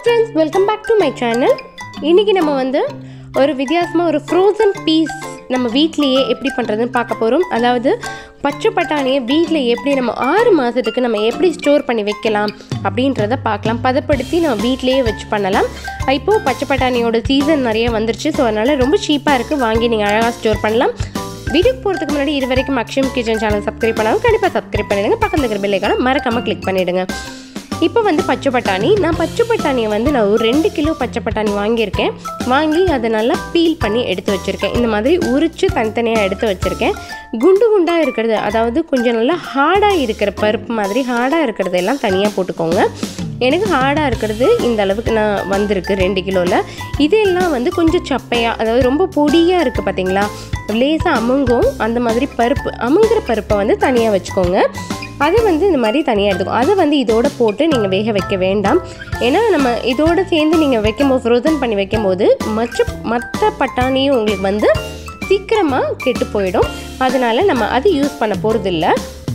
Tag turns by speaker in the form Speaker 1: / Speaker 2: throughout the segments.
Speaker 1: friends welcome back to my channel இன்றைக்கி நம்ம வந்து ஒரு வித்தியாசமாக ஒரு ஃப்ரோசன் பீஸ் நம்ம வீட்லேயே எப்படி பண்ணுறதுன்னு பார்க்க போகிறோம் அதாவது பச்சை பட்டாணியை வீட்டில் எப்படி நம்ம ஆறு மாதத்துக்கு நம்ம எப்படி ஸ்டோர் பண்ணி வைக்கலாம் அப்படின்றத பார்க்கலாம் பதப்படுத்தி நம்ம வீட்டிலேயே வச்சு பண்ணலாம் இப்போது பச்சை பட்டாணியோட சீசன் நிறைய வந்துருச்சு ஸோ அதனால் ரொம்ப சீப்பாக இருக்குது வாங்கி நீங்கள் அழகாக ஸ்டோர் பண்ணலாம் வீடியோக்கு போகிறதுக்கு முன்னாடி இது வரைக்கும் அக்ஷயம் கிச்சன் சேனல் சப்ஸ்கிரைப் பண்ணாலும் கண்டிப்பாக சப்ஸ்கிரைப் பண்ணிடுங்க பக்கத்தில் இருக்கிற பெல்லைக்கான மறக்காமல் கிளிக் பண்ணிவிடுங்க இப்போ வந்து பச்சை பட்டாணி நான் பச்சை பட்டாணியை வந்து நான் ஒரு ரெண்டு கிலோ பச்சை பட்டாணி வாங்கியிருக்கேன் வாங்கி அதை நல்லா பீல் பண்ணி எடுத்து வச்சுருக்கேன் இந்த மாதிரி உரித்து தனித்தனியாக எடுத்து வச்சுருக்கேன் குண்டு குண்டாக இருக்கிறது அதாவது கொஞ்சம் நல்லா ஹார்டாக இருக்கிற பருப்பு மாதிரி ஹார்டாக இருக்கிறது எல்லாம் தனியாக போட்டுக்கோங்க எனக்கு ஹார்டாக இருக்கிறது இந்த அளவுக்கு நான் வந்திருக்கு ரெண்டு கிலோவில் இதெல்லாம் வந்து கொஞ்சம் சப்பையாக அதாவது ரொம்ப பொடியாக இருக்குது பார்த்தீங்களா லேசாக அமுங்கும் அந்த மாதிரி பருப்பு அமுங்குற பருப்பை வந்து தனியாக வச்சுக்கோங்க அதை வந்து இந்த மாதிரி தனியாக எடுத்துக்கும் அதை வந்து இதோட போட்டு நீங்கள் வேக வைக்க வேண்டாம் ஏன்னா நம்ம இதோட சேர்ந்து நீங்கள் வைக்கும்போது ஃப்ரோசன் பண்ணி வைக்கும்போது மற்ற மற்ற பட்டாணியும் உங்களுக்கு வந்து சீக்கிரமாக கெட்டு போயிடும் அதனால் நம்ம அது யூஸ் பண்ண போகிறதில்ல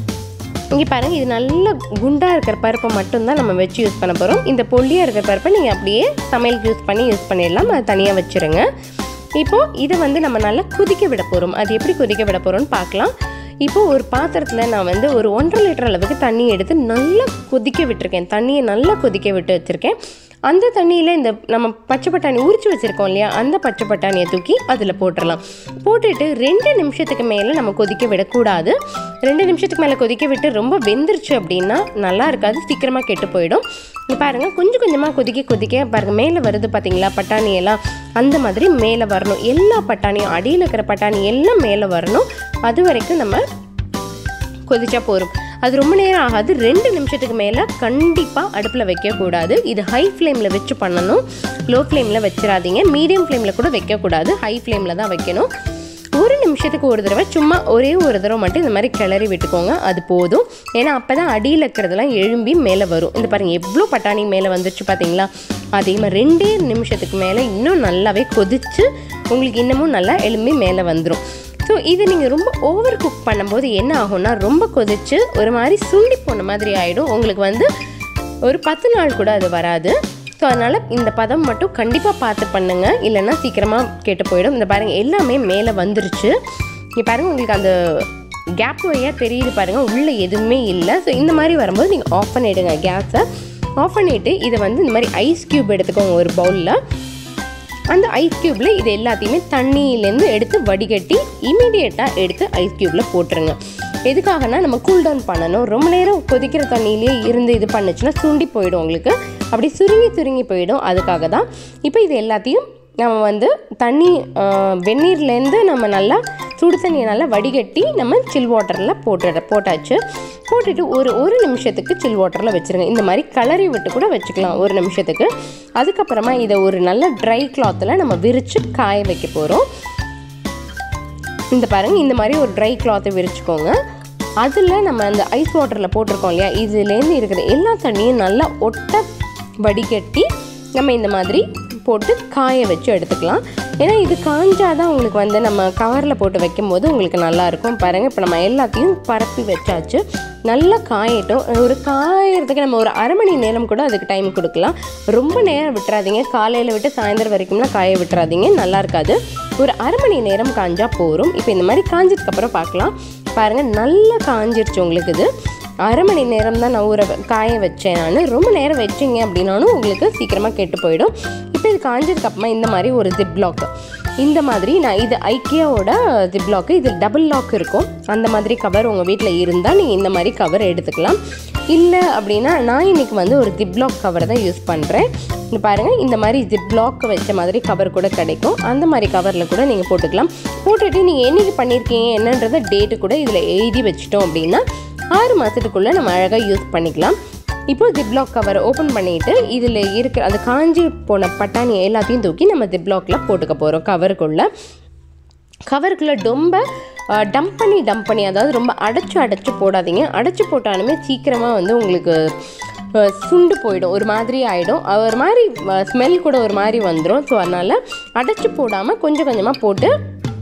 Speaker 1: இங்கே பாருங்கள் இது நல்ல குண்டாக இருக்கிற பருப்பை மட்டும்தான் நம்ம வச்சு யூஸ் பண்ண போகிறோம் இந்த பொல்லியாக இருக்கிற பருப்பை நீங்கள் அப்படியே சமையலுக்கு யூஸ் பண்ணி யூஸ் பண்ணிடலாம் அதை தனியாக வச்சுருங்க இப்போது இதை வந்து நம்ம நல்லா கொதிக்க விட போகிறோம் அது எப்படி கொதிக்க விட போகிறோம்னு பார்க்கலாம் இப்போது ஒரு பாத்திரத்தில் நான் வந்து ஒரு ஒன்றரை லிட்டர் அளவுக்கு தண்ணி எடுத்து நல்லா கொதிக்க விட்டுருக்கேன் தண்ணியை நல்லா கொதிக்க விட்டு வச்சுருக்கேன் அந்த தண்ணியில் இந்த நம்ம பச்சை பட்டாணி உரிச்சு வச்சுருக்கோம் இல்லையா அந்த பச்சை பட்டாணியை தூக்கி அதில் போட்டுடலாம் போட்டுட்டு ரெண்டு நிமிஷத்துக்கு மேலே நம்ம கொதிக்க விடக்கூடாது ரெண்டு நிமிஷத்துக்கு மேலே கொதிக்க விட்டு ரொம்ப வெந்துருச்சு அப்படின்னா நல்லா இருக்காது சீக்கிரமாக கெட்டு போயிடும் இங்க பாருங்கள் கொஞ்சம் கொஞ்சமாக கொதிக்க கொதிக்க பாருங்கள் மேலே வருது பார்த்தீங்களா பட்டாணி எல்லாம் அந்த மாதிரி மேலே வரணும் எல்லா பட்டாணியும் அடியில் இருக்கிற பட்டாணி எல்லாம் மேலே வரணும் அது வரைக்கும் நம்ம கொதிச்சா போதும் அது ரொம்ப நேரம் ஆகாது ரெண்டு நிமிஷத்துக்கு மேலே கண்டிப்பாக அடுப்பில் வைக்கக்கூடாது இது ஹை ஃப்ளேமில் வச்சு பண்ணணும் லோ ஃப்ளேமில் வச்சிடாதீங்க மீடியம் ஃப்ளேமில் கூட வைக்கக்கூடாது ஹை ஃப்ளேமில் தான் வைக்கணும் ஒரு நிமிஷத்துக்கு ஒரு தடவை சும்மா ஒரே ஒரு தடவை மட்டும் இந்த மாதிரி கிளறி விட்டுக்கோங்க அது போதும் ஏன்னா அப்போ தான் அடியில் இருக்கிறதெல்லாம் எழும்பி மேலே வரும் இந்த பாருங்கள் எவ்வளோ பட்டாணி மேலே வந்துருச்சு பார்த்தீங்களா அதே மாதிரி ரெண்டே நிமிஷத்துக்கு மேலே இன்னும் நல்லாவே கொதித்து உங்களுக்கு இன்னமும் நல்லா எழும்பி மேலே வந்துடும் ஸோ இது நீங்கள் ரொம்ப ஓவர் குக் பண்ணும்போது என்ன ஆகும்னா ரொம்ப கொதிச்சு ஒரு மாதிரி சுண்டி போன மாதிரி ஆகிடும் உங்களுக்கு வந்து ஒரு பத்து நாள் கூட அது வராது ஸோ அதனால் இந்த பதம் மட்டும் கண்டிப்பாக பார்த்து பண்ணுங்கள் இல்லைன்னா சீக்கிரமாக கெட்டு போயிடும் இந்த பாருங்கள் எல்லாமே மேலே வந்துருச்சு இங்கே பாருங்கள் உங்களுக்கு அந்த கேப் வழியாக தெரியுது பாருங்கள் உள்ளே எதுவுமே இல்லை ஸோ இந்த மாதிரி வரும்போது நீங்கள் ஆஃப் பண்ணிவிடுங்க கேஸை ஆஃப் பண்ணிவிட்டு இதை வந்து இந்த மாதிரி ஐஸ் க்யூப் எடுத்துக்கோங்க ஒரு பவுலில் அந்த ஐஸ் க்யூப்பில் இது எல்லாத்தையுமே தண்ணியிலேருந்து எடுத்து வடிகட்டி இமீடியட்டாக எடுத்து ஐஸ் க்யூப்பில் போட்டுருங்க எதுக்காகனா நம்ம கூல் டவுன் பண்ணணும் ரொம்ப நேரம் கொதிக்கிற தண்ணியிலே இருந்து இது பண்ணுச்சுன்னா சுண்டி போயிடும் உங்களுக்கு அப்படி சுருங்கி சுருங்கி போயிடும் அதுக்காக தான் இப்போ இது எல்லாத்தையும் நம்ம வந்து தண்ணி வெந்நீர்லேருந்து நம்ம நல்லா சுடு தண்ணியை நல்லா வடிகட்டி நம்ம சில் வாட்டரில் போட்டு போட்டாச்சு போட்டுட்டு ஒரு ஒரு நிமிஷத்துக்கு சில் வாட்டரில் வச்சுருங்க இந்த மாதிரி கலரி விட்டு கூட வச்சுக்கலாம் ஒரு நிமிஷத்துக்கு அதுக்கப்புறமா இதை ஒரு நல்ல ட்ரை கிளாத்தில் நம்ம விரித்து காய வைக்க போகிறோம் இந்த பாருங்கள் இந்த மாதிரி ஒரு ட்ரை கிளாத்தை விரிச்சுக்கோங்க அதில் நம்ம அந்த ஐஸ் வாட்டரில் போட்டிருக்கோம் இல்லையா இதுலேருந்து இருக்கிற எல்லா தண்ணியும் நல்லா ஒட்ட வடிகட்டி நம்ம இந்த மாதிரி போட்டு காய வச்சு எடுத்துக்கலாம் ஏன்னா இது காஞ்சாதான் உங்களுக்கு வந்து நம்ம கவரில் போட்டு வைக்கும்போது உங்களுக்கு நல்லாயிருக்கும் பாருங்கள் இப்போ நம்ம எல்லாத்தையும் பரப்பி வச்சாச்சு நல்லா காயட்டும் ஒரு காயறதுக்கு நம்ம ஒரு அரை மணி நேரம் கூட அதுக்கு டைம் கொடுக்கலாம் ரொம்ப நேரம் விட்டுறாதீங்க காலையில் விட்டு சாயந்தரம் வரைக்கும்லாம் காய விட்டுறாதீங்க நல்லா இருக்காது ஒரு அரை மணி நேரம் காஞ்சா போகும் இப்போ இந்த மாதிரி காஞ்சதுக்கப்புறம் பார்க்கலாம் பாருங்கள் நல்லா காஞ்சிருச்சு உங்களுக்கு இது அரை மணி நேரம் தான் நான் ஊற காய வச்சேன் நான் ரொம்ப நேரம் வச்சிங்க அப்படின்னாலும் உங்களுக்கு சீக்கிரமாக கெட்டு போயிடும் இப்போ இது காஞ்சதுக்கப்புறமா இந்த மாதிரி ஒரு ஜிப் லாக் இந்த மாதிரி நான் இது ஐக்கியாவோட ஜிப் லாக்கு இது டபுள் லாக் இருக்கும் அந்த மாதிரி கவர் உங்கள் வீட்டில் இருந்தால் நீங்கள் இந்த மாதிரி கவர் எடுத்துக்கலாம் இல்லை அப்படின்னா நான் இன்றைக்கி வந்து ஒரு ஜிப்லாக் கவர் தான் யூஸ் பண்ணுறேன் இங்கே பாருங்கள் இந்த மாதிரி ஜிப்லாக் வச்ச மாதிரி கவர் கூட கிடைக்கும் அந்த மாதிரி கவரில் கூட நீங்கள் போட்டுக்கலாம் போட்டுட்டு நீங்கள் என்றைக்கு பண்ணியிருக்கீங்க என்னன்றத டேட்டு கூட இதில் எழுதி வச்சிட்டோம் அப்படின்னா ஆறு மாதத்துக்குள்ளே நம்ம அழகாக யூஸ் பண்ணிக்கலாம் இப்போ ஜிப்லாக் கவரை ஓப்பன் பண்ணிவிட்டு இதில் இருக்கிற அந்த காஞ்சி போன பட்டாணி எல்லாத்தையும் தூக்கி நம்ம ஜிப்லாக்கில் போட்டுக்க போகிறோம் கவருக்குள்ளே கவருக்குள்ளே ரொம்ப டம்ப் பண்ணி டம்ப் பண்ணி அதாவது ரொம்ப அடைச்சி அடைச்சி போடாதீங்க அடைச்சி போட்டாலுமே சீக்கிரமாக வந்து உங்களுக்கு அஹ், சுண்டு போயிடும் ஒரு மாதிரி ஆகிடும் ஒரு மாதிரி ஸ்மெல் கூட ஒரு மாதிரி வந்துடும் ஸோ அதனால் அடைச்சி போடாமல் கொஞ்சம் கொஞ்சமாக போட்டு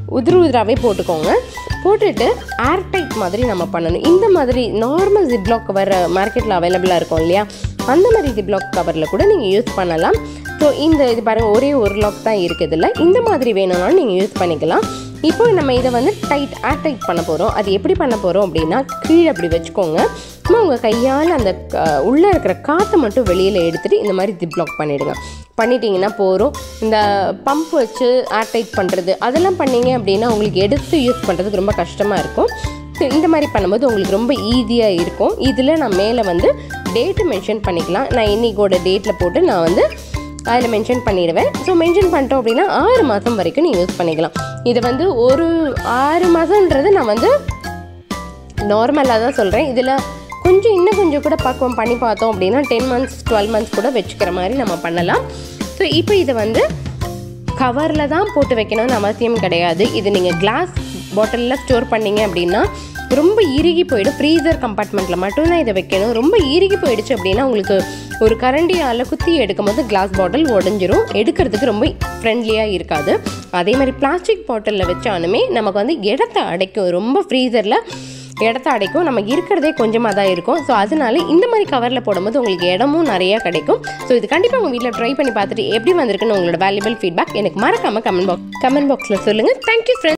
Speaker 1: உதிரு உதிராகவே போட்டுக்கோங்க போட்டுட்டு ஏர் டைட் மாதிரி நம்ம பண்ணணும் இந்த மாதிரி நார்மல் ஜிப்லாக் கவர் மார்க்கெட்டில் அவைலபிளாக இருக்கும் இல்லையா அந்த மாதிரி ஜிப்லாக் கவரில் கூட நீங்கள் யூஸ் பண்ணலாம் ஸோ இந்த இது பாருங்கள் ஒரே ஒரு லாக் தான் இருக்குது இதில் இந்த மாதிரி வேணும்னாலும் நீங்கள் யூஸ் பண்ணிக்கலாம் இப்போ நம்ம இதை வந்து டைட் ஏர் டைட் பண்ண போகிறோம் அது எப்படி பண்ண போகிறோம் அப்படின்னா கீழே அப்படி வச்சுக்கோங்க சும்மா உங்கள் கையால் அந்த க- உள்ளே இருக்கிற காற்றை மட்டும் வெளியில் எடுத்துகிட்டு இந்த மாதிரி ஜிப்லாக் பண்ணிவிடுங்க பண்ணிட்டீங்கன்னா போகிறோம் இந்த பம்ப் வச்சு ஏர் டைட் பண்ணுறது அதெல்லாம் பண்ணீங்க அப்படின்னா உங்களுக்கு எடுத்து யூஸ் பண்ணுறதுக்கு ரொம்ப கஷ்டமாக இருக்கும் ஸோ இந்த மாதிரி பண்ணும்போது உங்களுக்கு ரொம்ப ஈஸியாக இருக்கும் இதில் நான் மேலே வந்து டேட்டு மென்ஷன் பண்ணிக்கலாம் நான் இன்னைக்கோட டேட்டில் போட்டு நான் வந்து அதில் மென்ஷன் பண்ணிடுவேன் ஸோ மென்ஷன் பண்ணிட்டோம் அப்படின்னா ஆறு மாதம் வரைக்கும் நீங்கள் யூஸ் பண்ணிக்கலாம் இது வந்து ஒரு ஆறு மாதன்றது நான் வந்து நார்மலாக தான் சொல்கிறேன் இதில் கொஞ்சம் இன்னும் கொஞ்சம் கூட பக்குவம் பண்ணி பார்த்தோம் அப்படின்னா டென் மந்த்ஸ் டுவெல் மந்த்ஸ் கூட வச்சுக்கிற மாதிரி நம்ம பண்ணலாம் ஸோ இப்போ இதை வந்து கவரில் தான் போட்டு வைக்கணும்னு அவசியம் கிடையாது இது நீங்கள் கிளாஸ் பாட்டிலில் ஸ்டோர் பண்ணீங்க அப்படின்னா ரொம்ப இறுகி போயிடும் ஃப்ரீசர் கம்பார்ட்மெண்ட்டில் மட்டும்தான் இதை வைக்கணும் ரொம்ப இறுகி போயிடுச்சு அப்படின்னா உங்களுக்கு ஒரு கரண்டியால் குத்தி எடுக்கும்போது கிளாஸ் பாட்டில் உடஞ்சிரும் எடுக்கிறதுக்கு ரொம்ப ஃப்ரெண்ட்லியாக இருக்காது அதே மாதிரி பிளாஸ்டிக் பாட்டிலில் வச்சாலுமே நமக்கு வந்து இடத்த அடைக்கும் ரொம்ப ஃப்ரீசரில் இடத்த அடைக்கும் நம்ம இருக்கிறதே கொஞ்சமாக தான் இருக்கும் ஸோ அதனால இந்த மாதிரி கவரில் போடும்போது உங்களுக்கு இடமும் நிறைய கிடைக்கும் ஸோ இது கண்டிப்பாக உங்கள் வீட்டில் ட்ரை பண்ணி பார்த்துட்டு எப்படி வந்திருக்குன்னு உங்களோட வேல்யூபிள் ஃபீட்பேக் எனக்கு மறக்காமல் கமெண்ட் பாக்ஸ் கமெண்ட் பாக்ஸில் சொல்லுங்கள் தேங்க்யூ ஃப்ரெண்ட்ஸ்